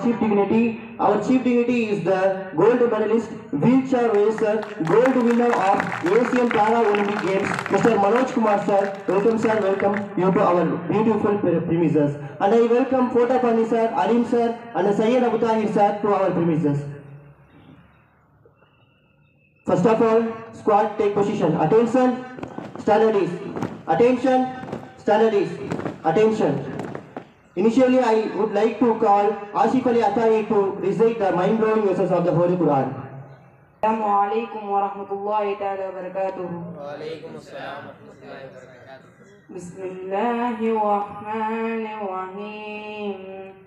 chief dignity. Our chief dignity is the gold medalist, wheelchair racer, gold winner of Asian Para Olympic Games, Mr. Manoj Kumar sir. Welcome sir, welcome you to our beautiful pre- premises. And I welcome Fota Pani sir, Alim sir, and Sayyid Abu Tahir sir to our premises. First of all, squad take position. Attention, standard is. Attention, standard is. Attention. Initially, I would like to call Asif Ali Atai to recite the mind-blowing verses of the Holy Quran. السلام عليكم ورحمة الله تعالى وبركاته وعليكم السلام ورحمة الله وبركاته بسم الله الرحمن الرحيم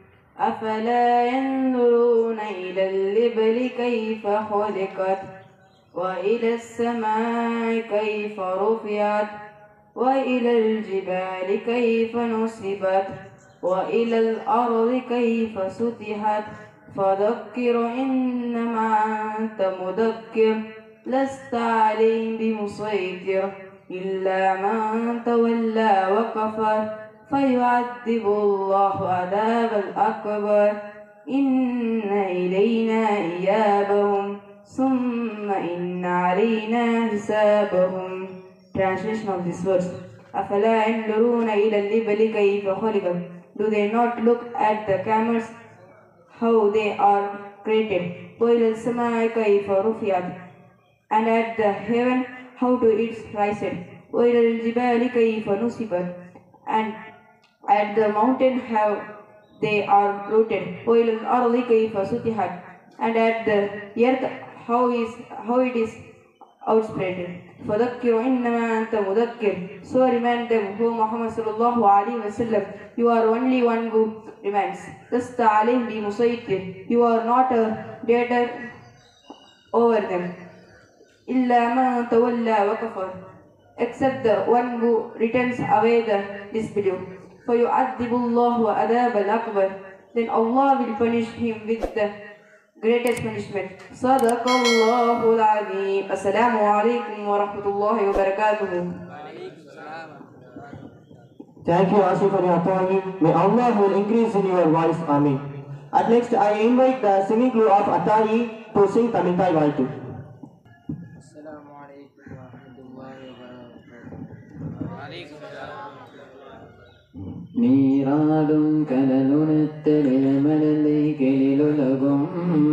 أفلا ينظرون إلى الإبل كيف خلقت وإلى السماء كيف رفعت وإلى الجبال كيف نصبت وإلى الأرض كيف سطحت فذكر إنما أنت مذكر لست عليهم بمسيطر إلا من تولى وكفر فيعذب الله عذاب الأكبر إن إلينا إيابهم ثم إن علينا حسابهم Translation of this verse أفلا ينظرون إلى الإبل كيف خلقت Do they not look at the camels how they are created وإلى السماء كيف رفعت and at the heaven how to its rised وإلى الجبال كيف نصبت and at the mountain how they are rooted وإلى الأرض كيف سطحت and at the earth how is how it is outspread فذكر إنما أنت مذكر so remind them who Muhammad صلى الله عليه وسلم you are only one who remains لست عليهم بمسيطر you are not a debtor over them إلا من تولى وكفر except the one who returns away the disbelief فيعذب الله عذاب الأكبر then Allah will punish him with the greatest punishment صدق الله العظيم السلام عليكم ورحمة الله وبركاته Thank you, Asif Ali Atai. May Allah will increase in your voice. Amin. At next, I invite the singing crew of Atai to sing Tamil Thai Valtu. السلام عليكم ورحمة الله وبركاته وعليكم السلام நீராடும் கடலுணத்தலில் மலர்ந்தை கெளிலுலகும்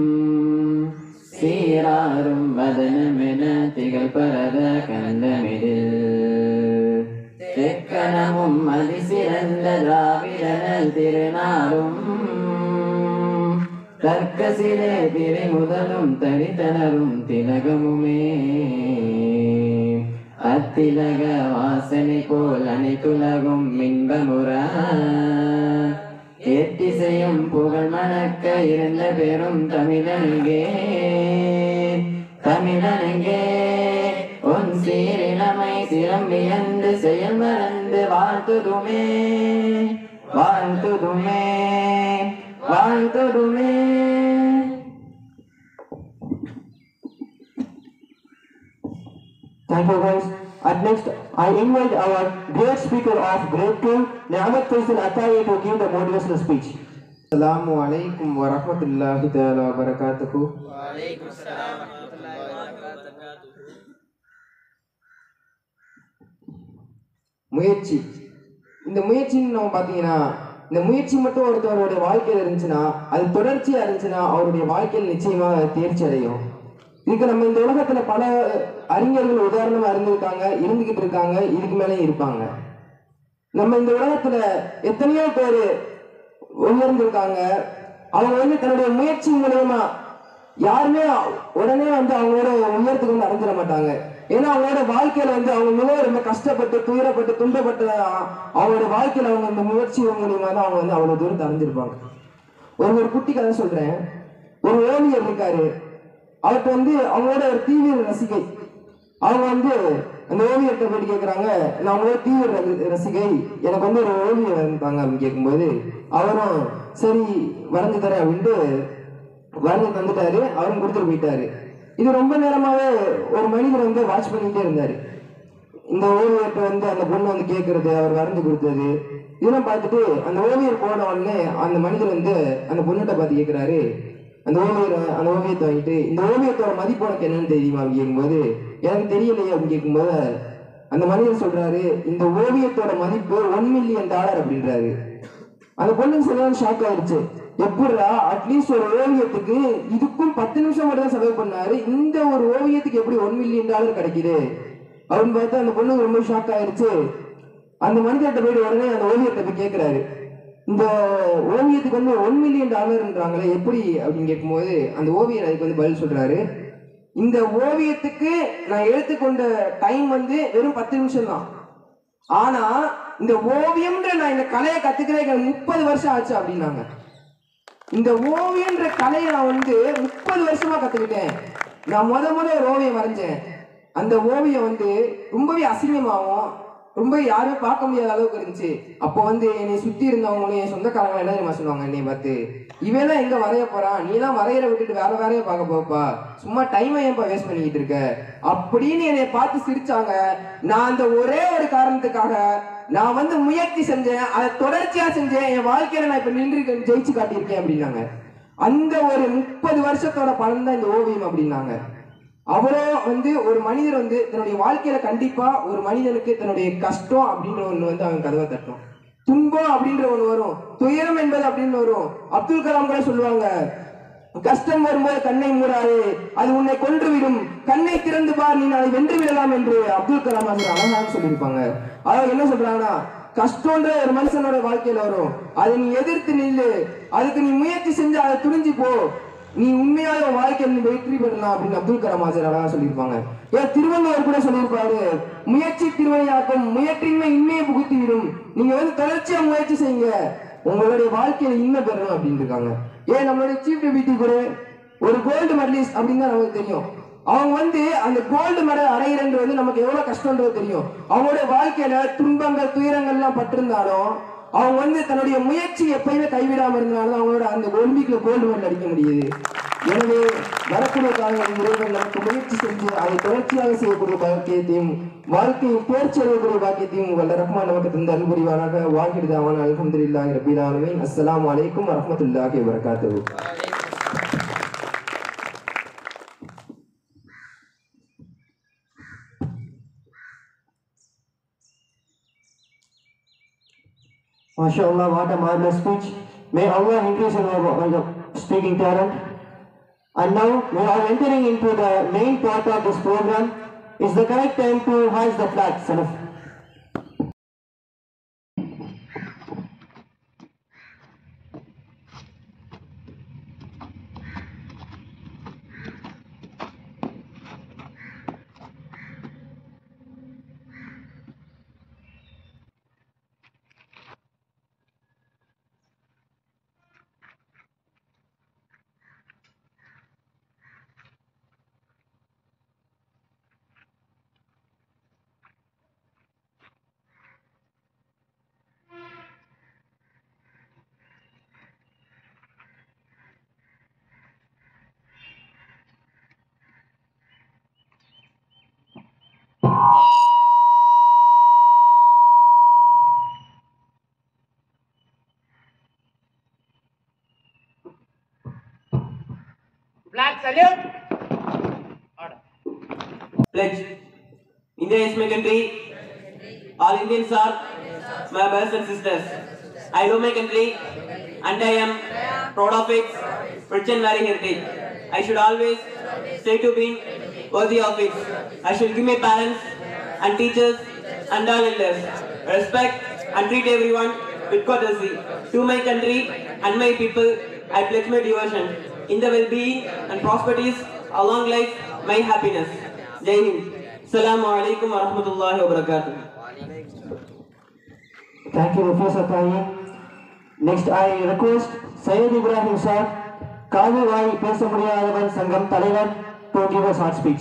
சீராரும் வதனமென திகழ் பரத கண்டமிடில் தெக்கணமும் அதிசிறந்த திராவிடனல் திருநாளும் தர்க்கசிலே திரை முதலும் தனித்தனரும் திலகமுமே அத்திலக வாசனை போல் அனைத்துலகும் இன்பமுற எட்டிசையும் புகழ் மணக்க இருந்த பெரும் தமிழனுங்கே தமிழனுங்கே உன் சீரிழமை சிறம்பியந்து செயல் மறந்து வாழ்த்துதுமே வாழ்த்துதுமே வாழ்த்துதுமே Thank you, guys. At next, I invite our great speaker of grade 2, Niamat Faisal Atai to give the motivational speech. السلام عليكم ورحمة الله تعالى وبركاته وعليكم السلام ورحمة الله وبركاته முயற்சி இந்த முயற்சின்னு நம்ம பார்த்தீங்கன்னா இந்த முயற்சி மட்டும் ஒருத்தவருடைய வாழ்க்கையில் இருந்துச்சுன்னா அது தொடர்ச்சியாக இருந்துச்சுன்னா அவருடைய வாழ்க்கையில் நிச்சயமாக தேர்ச்சி அடையும் இதுக்கு நம்ம இந்த உலகத்துல பல அறிஞர்கள் உதாரணமா இருந்திருக்காங்க இருந்துகிட்டு இருக்காங்க இதுக்கு மேலே இருப்பாங்க நம்ம இந்த உலகத்துல எத்தனையோ பேர் உயர்ந்திருக்காங்க அவங்க வந்து தன்னுடைய முயற்சி மூலயமா யாருமே உடனே வந்து அவங்களோட உயரத்துக்கு வந்து அடைஞ்சிட மாட்டாங்க ஏன்னா அவங்களோட வாழ்க்கையில வந்து அவங்க மிகவும் ரொம்ப கஷ்டப்பட்டு துயரப்பட்டு துன்பப்பட்டு அவங்களோட வாழ்க்கையில அவங்க இந்த முயற்சி மூலியமா தான் அவங்க வந்து அவ்வளவு தூரத்தை அடைஞ்சிருப்பாங்க ஒரு ஒரு குட்டி கதை சொல்றேன் ஒரு ஓவியர் இருக்காரு அவர்கிட்ட வந்து அவங்களோட ஒரு தீவிர ரசிகை அவங்க வந்து அந்த ஓவியர்கிட்ட போயிட்டு கேட்குறாங்க நான் உங்களோட தீவிர ரசி- ரசிகை எனக்கு வந்து ஒரு ஓவியம் வரைந்தாங்க அப்படின்னு கேட்கும்போது அவரும் சரி வரைஞ்சு தரேன் அப்படின்ட்டு வரைஞ்சு தந்துட்டாரு அவரும் கொடுத்துட்டு போயிட்டாரு இது ரொம்ப நேரமாவே ஒரு மனிதர் வந்து வாட்ச் பண்ணிக்கிட்டே இருந்தாரு இந்த ஓவியத்தை வந்து அந்த பொண்ணு வந்து கேட்கறது அவர் வரைஞ்சு கொடுத்தது இதெல்லாம் பார்த்துட்டு அந்த ஓவியர் போன உடனே அந்த மனிதர் வந்து அந்த பொண்ணுகிட்ட பார்த்து கேட்குறாரு அந்த ஓவியர் அந்த ஓவியத்தை வாங்கிட்டு இந்த ஓவியத்தோட மதிப்பு உனக்கு என்னன்னு தெரியுமா அப்படின்னு கேட்கும்போது எனக்கு தெரியலையே அப்படின்னு கேட்கும்போது அந்த மனிதர் சொல்றாரு இந்த ஓவியத்தோட மதிப்பு ஒன் மில்லியன் டாலர் அப்படின்றாரு அந்த பொண்ணுக்கு சரியான ஷாக் ஆயிடுச்சு எப்படிடா அட்லீஸ்ட் ஒரு ஓவியத்துக்கு இதுக்கும் பத்து நிமிஷம் மட்டும் தான் செலவு பண்ணாரு இந்த ஒரு ஓவியத்துக்கு எப்படி ஒன் மில்லியன் டாலர் கிடைக்குது அப்படின்னு பார்த்து அந்த பொண்ணுக்கு ரொம்ப ஷாக் ஆயிடுச்சு அந்த மனிதர்கிட்ட போயிட்டு உடனே அந்த ஓவியத்தை போய் கேட்கிறாரு இந்த ஓவியத்துக்கு வந்து ஒன் மில்லியன் டாலர்ன்றாங்களே எப்படி அப்படின்னு கேட்கும்போது அந்த ஓவியர் அதுக்கு வந்து பதில் சொல்றாரு இந்த ஓவியத்துக்கு நான் எடுத்துக்கொண்ட டைம் வந்து வெறும் பத்து நிமிஷம் தான் ஆனா இந்த ஓவியம்ன்ற நான் இந்த கலையை கத்துக்கிறதுக்கு எனக்கு முப்பது வருஷம் ஆச்சு அப்படின்னாங்க இந்த ஓவியன்ற கலையை நான் வந்து முப்பது வருஷமா கத்துக்கிட்டேன் நான் முத முத ஒரு ஓவியம் வரைஞ்சேன் அந்த ஓவியம் வந்து ரொம்பவே அசிங்கமாகவும் ரொம்ப யாருமே பார்க்க முடியாத அளவுக்கு இருந்துச்சு அப்போ வந்து என்னை சுத்தி இருந்தவங்களும் என் சொந்தக்காரங்க என்ன தெரியுமா சொல்லுவாங்க என்னை பார்த்து இவெல்லாம் எங்க வரைய போறான் நீ தான் வரையற விட்டுட்டு வேற வேறைய பார்க்க போப்பா சும்மா டைமை ஏன்பா வேஸ்ட் பண்ணிக்கிட்டு இருக்க அப்படின்னு என்னை பார்த்து சிரிச்சாங்க நான் அந்த ஒரே ஒரு காரணத்துக்காக நான் வந்து முயற்சி செஞ்சேன் அதை தொடர்ச்சியா செஞ்சேன் என் வாழ்க்கையில நான் இப்ப நின்று ஜெயிச்சு காட்டியிருக்கேன் அப்படின்னாங்க அந்த ஒரு முப்பது வருஷத்தோட பலன் தான் இந்த ஓவியம் அப்படின்னாங்க அவ்வளோ வந்து ஒரு மனிதர் வந்து தன்னுடைய வாழ்க்கையில கண்டிப்பா ஒரு மனிதனுக்கு தன்னுடைய கஷ்டம் அப்படின்ற ஒண்ணு வந்து அவன் கதவை தட்டும் துன்பம் அப்படின்ற ஒண்ணு வரும் துயரம் என்பது அப்படின்னு வரும் அப்துல் கலாம் கூட சொல்லுவாங்க கஷ்டம் வரும்போது கண்ணை மூடாது அது உன்னை கொன்றுவிடும் கண்ணை திறந்து பார் நீ அதை வென்று விடலாம் என்று அப்துல் கலாம் அவர்கள் அழகாக சொல்லியிருப்பாங்க அதாவது என்ன சொல்றாங்கன்னா கஷ்டம்ன்ற ஒரு மனுஷனோட வாழ்க்கையில வரும் அதை நீ எதிர்த்து நில்லு அதுக்கு நீ முயற்சி செஞ்சு அதை துணிஞ்சு போ நீ உண்மையாக உன் வாழ்க்கையில் நீ வெற்றி பெறலாம் அப்படின்னு அப்துல் கலாம் ஆசிரியர் அழகா சொல்லியிருப்பாங்க ஏன் திருவள்ளுவர் கூட சொல்லியிருப்பாரு முயற்சி திருவினையாக்கும் முயற்சியின்மை இன்மையை புகுத்திவிடும் நீங்க வந்து தொடர்ச்சியா முயற்சி செய்யுங்க உங்களுடைய வாழ்க்கையில இன்மை பெறணும் அப்படின்னு இருக்காங்க ஏன் நம்மளுடைய சீஃப் டெபியூட்டி கூட ஒரு கோல்டு மெடலிஸ்ட் அப்படின்னு தான் நமக்கு தெரியும் அவங்க வந்து அந்த கோல்டு மெடல் அடையிறது வந்து நமக்கு எவ்வளவு கஷ்டம்ன்றது தெரியும் அவங்களுடைய வாழ்க்கையில துன்பங்கள் துயரங்கள்லாம் பட்டிருந்தாலும் அவங்க வந்து தன்னுடைய முயற்சி எப்பயுமே கைவிடாம இருந்தாலும் அவங்களோட அந்த ஒலிம்பிக்ல கோல்டு மெடல் அடிக்க முடியுது எனவே வரக்கூடிய காலங்களில் இறைவன் நமக்கு முயற்சி செஞ்சு அதை தொடர்ச்சியாக செய்யக்கூடிய பாக்கியத்தையும் வாழ்க்கையில் தேர்ச்சி அடையக்கூடிய பாக்கியத்தையும் வல்ல ரஹ்மான் நமக்கு தந்த அன்புரிவாராக வாக்கிடுதாவான் அல்ஹம்துலில்லாஹி ரபில் ஆலமீன் அஸ்ஸலாமு அலைக்கும் வரஹ்மத்துல்லாஹி வபரகாத்துஹு MashaAllah, what a marvelous speech. May Allah increase in our our speaking talent. And now we are entering into the main part of this program. It's the correct time to hoist the flag, Salaf. Flag salute. Order. Pledge. India is my country. All Indians are my brothers and sisters. I love my country and I am proud of its rich and varied heritage. I should always stay to being worthy of it. I should give my parents and teachers and all elders respect and treat everyone with courtesy. To my country and my people, I pledge my devotion in the well-being and prosperities, a long life, my happiness. Jai Hind. Assalamu alaikum wa rahmatullahi wa barakatuh. Thank you, Professor Tayyip. Next, I request Syed Ibrahim sir, காது வாய் பேச முடியாதவன் சங்கம் தலைவர் to give a short speech.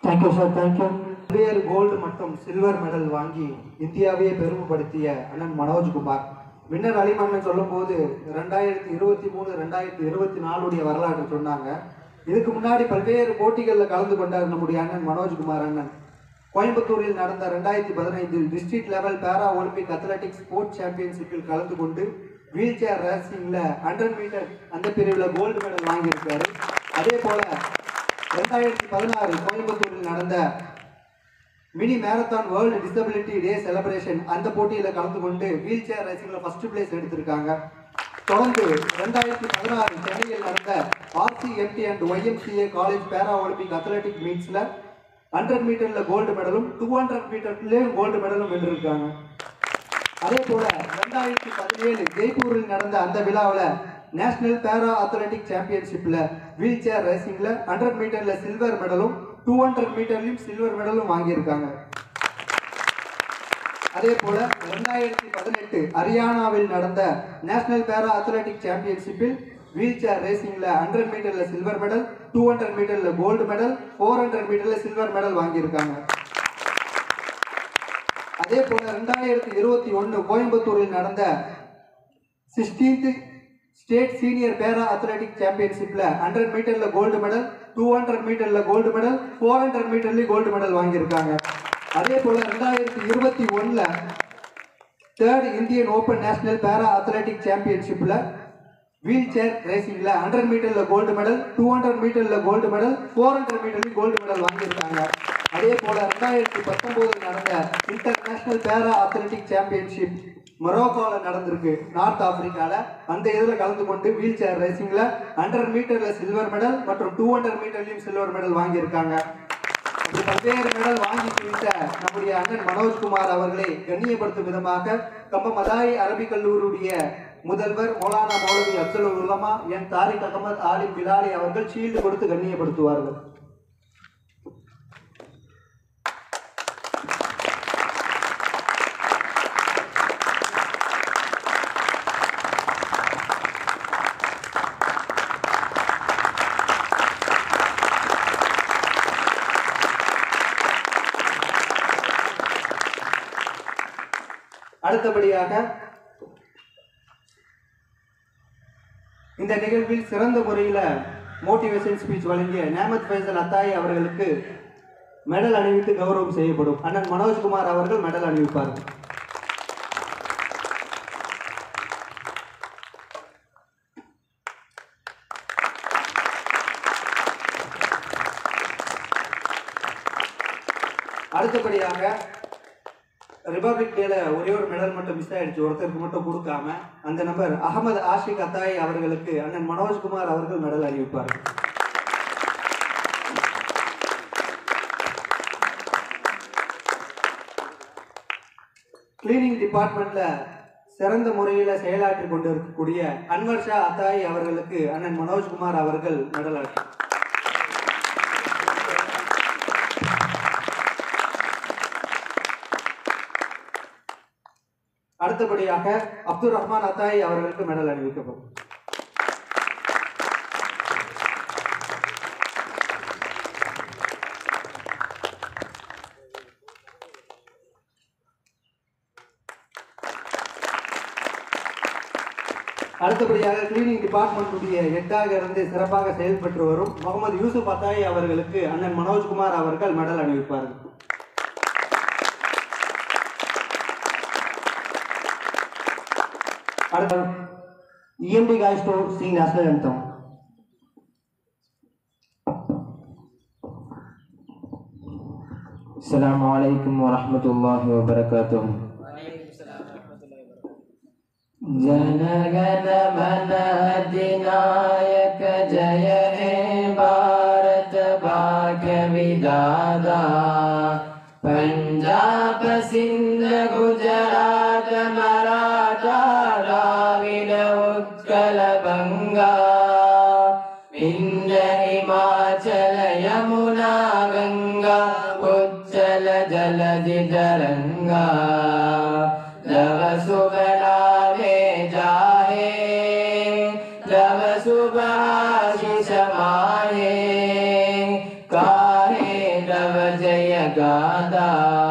Thank you sir thank you பல்வேறு gold மற்றும் silver medal வாங்கி இந்தியாவையே பெருமைப்படுத்திய அண்ணன் மனோஜ்குமார் வின்னர் அலிமன்னன் சொல்லும்போது ரெண்டாயிரத்தி இருபத்தி மூணு ரெண்டாயிரத்தி இருபத்தி நாலுடைய வரலாறு சொன்னாங்க இதுக்கு முன்னாடி பல்வேறு போட்டிகளில் கலந்து கொண்டார் நம்முடைய அண்ணன் மனோஜ்குமார் அண்ணன் கோயம்புத்தூரில் நடந்த ரெண்டாயிரத்தி பதினைந்தில் district level para Olympic athletics sports சாம்பியன்ஷிப்பில் கலந்து கொண்டு வீல் சேர் ரேசிங்கில் ஹண்ட்ரட் மீட்டர் அந்த பிரிவில் கோல்டு மெடல் வாங்கியிருக்காரு அதே போல ரெண்டாயிரத்தி பதினாறு கோயம்புத்தூரில் நடந்த mini marathon world disability day celebration அந்த போட்டியில் கலந்து கொண்டு வீல் சேர் ரேசிங்கில் ஃபர்ஸ்ட் பிளேஸ் எடுத்திருக்காங்க தொடர்ந்து ரெண்டாயிரத்தி பதினாறு சென்னையில் நடந்த RCMT and YMCA college para Olympic athletic மீட்ஸில் ஹண்ட்ரட் மீட்டரில் கோல்டு மெடலும் டூ ஹண்ட்ரட் மீட்டர்லேயும் கோல்டு மெடலும் வென்றிருக்காங்க அதே போல ரெண்டாயிரத்தி பதினேழு ஜெய்ப்பூரில் நடந்த அந்த விழாவில் நேஷனல் பேரா அத்லெட்டிக் சாம்பியன்ஷிப்பில் வீல் சேர் ரேசிங்கில் ஹண்ட்ரட் மீட்டரில் சில்வர் மெடலும் டூ ஹண்ட்ரட் மீட்டர்லையும் சில்வர் மெடலும் வாங்கியிருக்காங்க அதே போல ரெண்டாயிரத்தி பதினெட்டு ஹரியானாவில் நடந்த நேஷனல் பேரா அத்லெட்டிக் சாம்பியன்ஷிப்பில் வீல் சேர் ரேசிங்ல ஹண்ட்ரட் மீட்டர்ல சில்வர் மெடல் டூ ஹண்ட்ரட் மீட்டர்ல கோல்டு மெடல் ஃபோர் ஹண்ட்ரட் மீட்டர்ல சில்வர் மெடல் வாங்கியிருக்காங்க அதே போல ரெண்டாயிரத்தி இருபத்தி ஒன்று கோயம்புத்தூரில் நடந்த sixteenth state senior para athletic சாம்பியன்ஷிப்ல ஹண்ட்ரட் மீட்டர்ல கோல்டு மெடல் டூ ஹண்ட்ரட் மீட்டர்ல கோல்டு மெடல் ஃபோர் ஹண்ட்ரட் மீட்டர்லயும் கோல்டு மெடல் வாங்கியிருக்காங்க அதே போல ரெண்டாயிரத்தி இருபத்தி ஒண்ணுல third Indian open national para athletic சாம்பியன்ஷிப்ல வீல் சேர் ரேசிங்ல ஹண்ட்ரட் மீட்டர்ல கோல்டு மெடல் டூ ஹண்ட்ரட் மீட்டர்ல கோல்டு மெடல் ஃபோர் ஹண்ட்ரட் மீட்டர்லயும் கோல்டு மெடல் வாங்கியிருக்காங்க அதே போல ரெண்டாயிரத்தி பத்தொன்பதில் நடந்த இன்டர்நேஷனல் பேரா அத்லெட்டிக் சாம்பியன்ஷிப் மொரோக்கோல நடந்திருக்கு நார்த் ஆப்பிரிக்கால அந்த இதில் கலந்து கொண்டு வீல் சேர் ரேசிங்ல ஹண்ட்ரட் மீட்டர்ல சில்வர் மெடல் மற்றும் டூ ஹண்ட்ரட் மீட்டர்லயும் சில்வர் மெடல் வாங்கியிருக்காங்க இப்படி பல்வேறு மெடல் வாங்கி குவித்த நம்முடைய அண்ணன் மனோஜ்குமார் அவர்களை கண்ணியப்படுத்தும் விதமாக கம்ப மதாய் அரபிக் கல்லூரியுடைய முதல்வர் மௌலானா மௌலவி அப்துல் உலமா என் தாரிக் அகமது ஆலிம் பிலாலி அவர்கள் ஷீல்டு கொடுத்து கண்ணியப்படுத்துவார்கள் அடுத்தபடியாக இந்த நிகழ்வில் சிறந்த முறையில் மோட்டிவேஷன் ஸ்பீச் வழங்கிய நேமத் ஃபைசல் அத்தாய் அவர்களுக்கு மெடல் அணிவித்து கௌரவம் செய்யப்படும் அண்ணன் மனோஜ்குமார் அவர்கள் மெடல் அணிவிப்பார்கள் அடுத்தபடியாக ரிபப்ளிக் டேல ஒரே ஒரு மெடல் மட்டும் மிஸ் ஆயிடுச்சு ஒருத்தருக்கு மட்டும் கொடுக்காம அந்த நபர் அகமது ஆஷிக் அத்தாய் அவர்களுக்கு அண்ணன் மனோஜ்குமார் அவர்கள் மெடல் அறிவிப்பார்கள் கிளீனிங் டிபார்ட்மெண்ட்ல சிறந்த முறையில் செயலாற்றி கொண்டு இருக்கக்கூடிய அன்வர் ஷா அத்தாய் அவர்களுக்கு அண்ணன் மனோஜ்குமார் அவர்கள் மெடல் அளித்தார் அடுத்தபடியாக அப்துல் ரஹ்மான் அத்தாய் அவர்களுக்கு மெடல் அணிவிக்கப்படும் அடுத்தபடியாக கிளீனிங் டிபார்ட்மெண்ட்டுடைய ஹெட்டாக இருந்து சிறப்பாக செயல்பட்டு வரும் முகமது யூசுப் அத்தாய் அவர்களுக்கு அண்ணன் மனோஜ்குமார் அவர்கள் மெடல் அணிவிப்பார்கள் அடுத்த EMD guys to sing national anthem. السلام عليكم ورحمة الله وبركاته जनगण मन अधिनायक जय हे भारत भाग्य विदादा पंजाब सिंध गुजरात मराठा द्राविड उत्कल बंगा विंध्य हिमाचल यमुना गंगा उज्जल जलधि तरंगा लव सुबलावे जाहे लव सुभाषिष माहे काहे लव गादा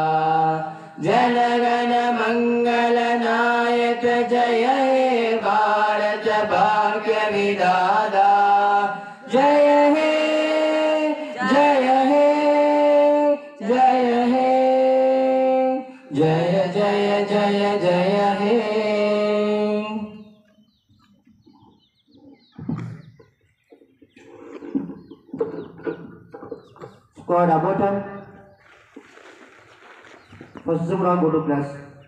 जनगण मंगल नायक जय हे भारत भाग्य विदादा जय हे जय हे जय हे जय जय जय जय हे Squad about time. First Zumra go to class.